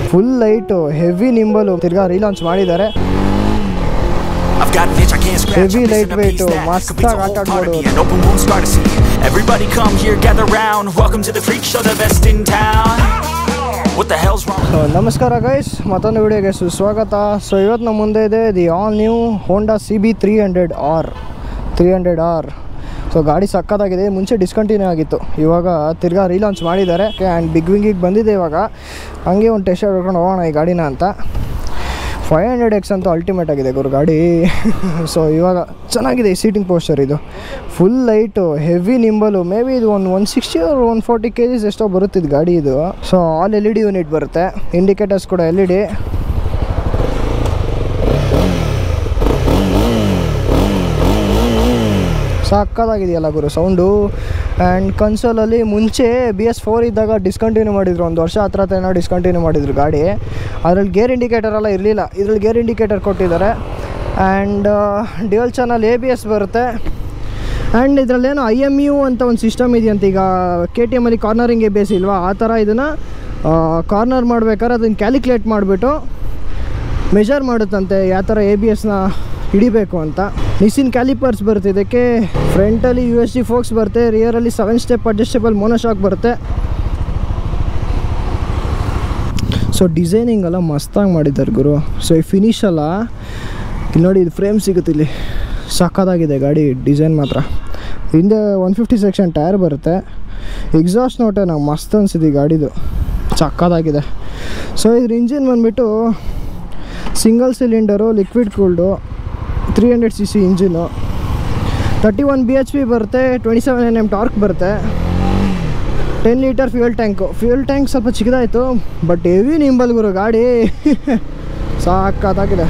Full light heavy ನಿಂಬಲು ತಿರ್ಗಾ relaunch ಮಾಡಿದ್ದಾರೆ I've got an itch I can't scratch. Heavy, I'm missing a lightweight, piece that ಮಸ್ತ್ completes a ಆಟ whole part of ಆಡ್ಬೋದು. me. An open wound scar to see. Everybody come here, gather round. Welcome to the freak show, the best in town. What the hell's wrong? So ನಮಸ್ಕಾರ guys ಮತ್ತೊಂದು ವಿಡಿಯೋಗೆ ಸುಸ್ವಾಗತ so ಇವತ್ತು ನಮ್ಮ ಮುಂದೆ ಇದೆ the all new Honda C B three hundred R three hundred R so ಗಾಡಿ ಸಕ್ಕತ್ತಾಗಿದೆ ಮುಂಚೆ ಡಿಸ್ಕಂಟಿನ್ಯೂ ಆಗಿತ್ತು ಇವಾಗ ತಿರ್ಗಾ ರೀಲಾಂಚ್ ಮಾಡಿದ್ದಾರೆ ಆ್ಯಂಡ್ ಬಿಗ್ ವಿಂಗಿಗೆ ಬಂದಿದೆ ಇವಾಗ ಹಂಗೆ ಒಂದು ಟೆಸ್ಟ್ ಹೊಡ್ಕೊಂಡು ಹೋಗೋಣ ಈ ಗಾಡಿನ ಅಂತ ಫೈವ್ ಹಂಡ್ರೆಡ್ ಎಕ್ಸ್ ಅಂತೂ ಅಲ್ಟಿಮೇಟ್ ಆಗಿದೆ ಗುರು ಗಾಡಿ ಸೊ ಇವಾಗ ಚೆನ್ನಾಗಿದೆ ಈ ಸೀಟಿಂಗ್ ಪೋಸ್ಚರ್ ಇದು ಫುಲ್ ಲೈಟು ಹೆವಿ ನಿಂಬಲು ಮೇ ಬಿ ಇದು ಒಂದು one sixty R one forty K Gs ಎಷ್ಟೋ ಬರುತ್ತಿದ್ದು ಗಾಡಿ ಇದು so all L E D unit ಬರುತ್ತೆ ಇಂಡಿಕೇಟರ್ಸ್ ಕೂಡ ಎಲ್ ಇ ಡಿ ಸಕ್ಕತ್ತಾಗಿದೆಯಲ್ಲ ಗುರು ಸೌಂಡು ಆ್ಯಂಡ್ ಕನ್ಸೋಲಲ್ಲಿ ಮುಂಚೆ ಬಿ ಎಸ್ ಫೋರ್ ಇದ್ದಾಗ ಡಿಸ್ಕಂಟಿನ್ಯೂ ಮಾಡಿದ್ರು ಒಂದು ವರ್ಷ ಹತ್ರ ಹತ್ರ ಏನೋ ಡಿಸ್ಕಂಟಿನ್ಯೂ ಮಾಡಿದ್ರು ಗಾಡಿ ಅದರಲ್ಲಿ ಗೇರ್ ಇಂಡಿಕೇಟರ್ ಎಲ್ಲ ಇರಲಿಲ್ಲ ಇದ್ರಲ್ಲಿ ಗೇರ್ ಇಂಡಿಕೇಟರ್ ಕೊಟ್ಟಿದ್ದಾರೆ and dual channel A B S ಬರುತ್ತೆ ಆ್ಯಂಡ್ ಇದರಲ್ಲೇನೋ ಐ ಎಮ್ ಯು ಅಂತ ಒಂದು ಸಿಸ್ಟಮ್ ಇದೆಯಂತ ಈಗ ಕೆ ಟಿ ಎಮಲ್ಲಿ ಕಾರ್ನರಿಂಗ್ ಎ ಬಿ ಎಸ್ ಇಲ್ವಾ ಆ ಥರ ಇದನ್ನು ಕಾರ್ನರ್ ಮಾಡ್ಬೇಕಾದ್ರೆ ಅದನ್ನು ಕ್ಯಾಲ್ಕುಲೇಟ್ ಮಾಡಿಬಿಟ್ಟು ಮೆಜರ್ ಮಾಡುತ್ತಂತೆ ಯಾವ ಥರ ಎ ಬಿ ಎಸ್ನ ಹಿಡಿಬೇಕು ಅಂತ ನಿಸಿನ್ ಕ್ಯಾಲಿಪರ್ಸ್ ಬರುತ್ತೆ ಇದಕ್ಕೆ ಫ್ರಂಟಲ್ಲಿ ಯು ಎಸ್ ಡಿ ಫೋಕ್ಸ್ ಬರುತ್ತೆ ರಿಯರಲ್ಲಿ ಸೆವೆನ್ ಸ್ಟೆಪ್ ಅಡ್ಜಸ್ಟೇಬಲ್ ಮೋನೋಶಾಕ್ ಬರುತ್ತೆ ಸೊ ಡಿಸೈನಿಂಗ್ ಎಲ್ಲ ಮಸ್ತಾಗಿ ಮಾಡಿದ್ದಾರೆ ಗುರು ಸೊ ಈ ಫಿನಿಶ್ ಅಲ್ಲ ಇಲ್ಲಿ ನೋಡಿ ಇದು ಫ್ರೇಮ್ ಸಿಗುತ್ತೆ ಇಲ್ಲಿ ಸಕ್ಕತ್ತಾಗಿದೆ ಗಾಡಿ ಡಿಸೈನ್ ಮಾತ್ರ ಹಿಂದೆ ಒನ್ ಫಿಫ್ಟಿ ಸೆಕ್ಷನ್ ಟೈರ್ ಬರುತ್ತೆ ಎಕ್ಸಾಸ್ಟ್ ನೋಟೆ ನಾವು ಮಸ್ತ್ ಅನಿಸಿದೆ ಈ ಗಾಡಿದು ಸಕ್ಕತ್ತಾಗಿದೆ ಸೊ ಇದ್ರ ಇಂಜಿನ್ ಬಂದುಬಿಟ್ಟು single cylinder liquid cooled three hundred C C engine thirty one B H P ಬರುತ್ತೆ twenty seven N M torque ಬರುತ್ತೆ ten litre fuel tank fuel tank ಸ್ವಲ್ಪ ಚಿಕ್ಕದಾಯಿತು ಬಟ್ ಹೆವಿ ನಿಂಬಲ್ ಗುರು ಗಾಡಿ ಸಾಕಾಗಿದೆ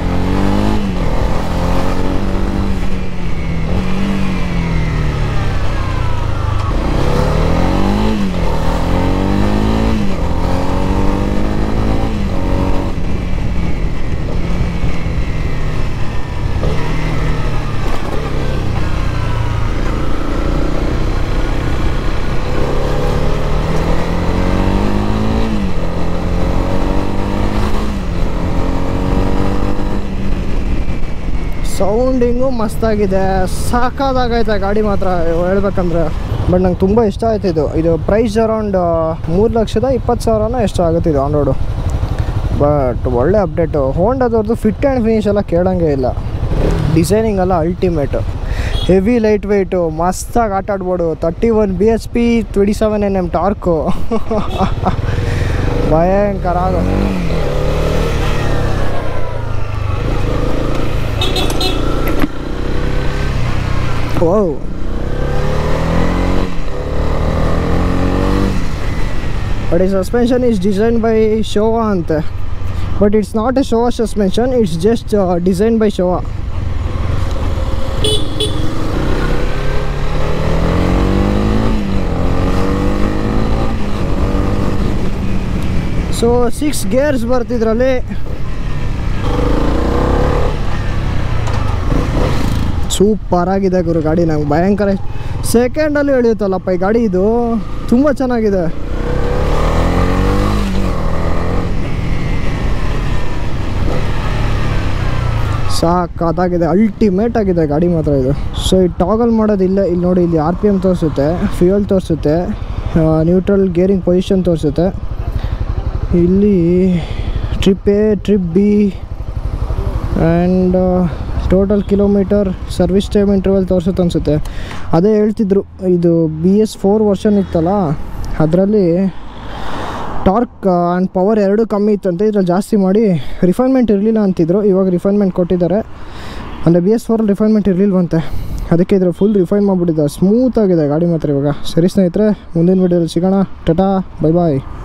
ಸೌಂಡಿಂಗು ಮಸ್ತಾಗಿದೆ ಸಾಕಾದಾಗೈತೆ ಗಾಡಿ ಮಾತ್ರ ಹೇಳ್ಬೇಕಂದ್ರೆ ಬಟ್ ನಂಗೆ ತುಂಬ ಇಷ್ಟ ಆಯ್ತು ಇದು ಇದು ಪ್ರೈಸ್ ಅರೌಂಡ್ ಮೂರು ಲಕ್ಷದ ಇಪ್ಪತ್ತು ಸಾವಿರನ ಎಷ್ಟು ಆಗುತ್ತೆ ಇದು ಆನ್ ರೋಡು ಬಟ್ ಒಳ್ಳೆ ಅಪ್ಡೇಟು ಹೋಂಡದವ್ರದ್ದು ಫಿಟ್ ಆ್ಯಂಡ್ ಫಿನಿಶ್ ಎಲ್ಲ ಕೇಳೋಂಗೆ ಇಲ್ಲ ಡಿಸೈನಿಂಗ್ ಎಲ್ಲ ಅಲ್ಟಿಮೇಟು ಹೆವಿ ಲೈಟ್ ವೆಯ್ಟು ಮಸ್ತಾಗಿ ಆಟ ಆಡ್ಬೋದು thirty one B H P twenty seven N M torque ಭಯಂಕರ ಆಗೋ Whoa. But its suspension is designed by Showa ante. But it's not a Showa suspension, it's just uh, designed by Showa. So six gears ಬರ್ತಿದ್ರಲ್ಲಿ super ಆಗಿದೆ ಗುರು ಗಾಡಿ ನಂಗೆ ಭಯಂಕರ ಸೆಕೆಂಡಲ್ಲಿ ಎಳೆಯುತ್ತಲ್ಲಪ್ಪ ಈ ಗಾಡಿ ಇದು ತುಂಬ ಚೆನ್ನಾಗಿದೆ ಸಾಕಾಗಿದೆ ಅಲ್ಟಿಮೇಟ್ ಆಗಿದೆ ಗಾಡಿ ಮಾತ್ರ ಇದು ಸೊ ಈ ಟಾಗಲ್ ಮಾಡೋದಿಲ್ಲ ಇಲ್ಲಿ ನೋಡಿ ಇಲ್ಲಿ ಆರ್ ಪಿ ಎಮ್ ತೋರಿಸುತ್ತೆ ಫ್ಯೂಯಲ್ ತೋರಿಸುತ್ತೆ ನ್ಯೂಟ್ರಲ್ ಗೇರಿಂಗ್ ಪೊಸಿಷನ್ ತೋರಿಸುತ್ತೆ ಇಲ್ಲಿ trip A trip B and total kilometre service time interval ತೋರಿಸುತ್ತೆ ಅನಿಸುತ್ತೆ ಅದೇ ಹೇಳ್ತಿದ್ರು ಇದು ಬಿ ಎಸ್ ಫೋರ್ ವರ್ಷನ್ ಇತ್ತಲ್ಲ ಅದರಲ್ಲಿ ಟಾರ್ಕ್ ಆ್ಯಂಡ್ ಪವರ್ ಎರಡೂ ಕಮ್ಮಿ ಇತ್ತಂತೆ ಇದ್ರಲ್ಲಿ ಜಾಸ್ತಿ ಮಾಡಿ ರಿಫೈನ್ಮೆಂಟ್ ಇರಲಿಲ್ಲ ಅಂತಿದ್ರು ಇವಾಗ ರಿಫೈನ್ಮೆಂಟ್ ಕೊಟ್ಟಿದ್ದಾರೆ ಅಂದರೆ ಬಿ ಎಸ್ ಫೋರಲ್ಲಿ ರಿಫೈನ್ಮೆಂಟ್ ಇರಲಿಲ್ವಂತೆ ಅದಕ್ಕೆ ಇದ್ರ ಫುಲ್ ರಿಫೈನ್ ಮಾಡಿಬಿಟ್ಟಿದ್ದಾರೆ ಸ್ಮೂತ್ ಆಗಿದೆ ಗಾಡಿ ಮಾತ್ರ ಇವಾಗ ಸರಿ ಸ್ನೇಹಿತರೆ ಮುಂದಿನ ವೀಡಿಯೋದಲ್ಲಿ ಸಿಗೋಣ ಟಟಾ ಬೈ ಬಾಯ್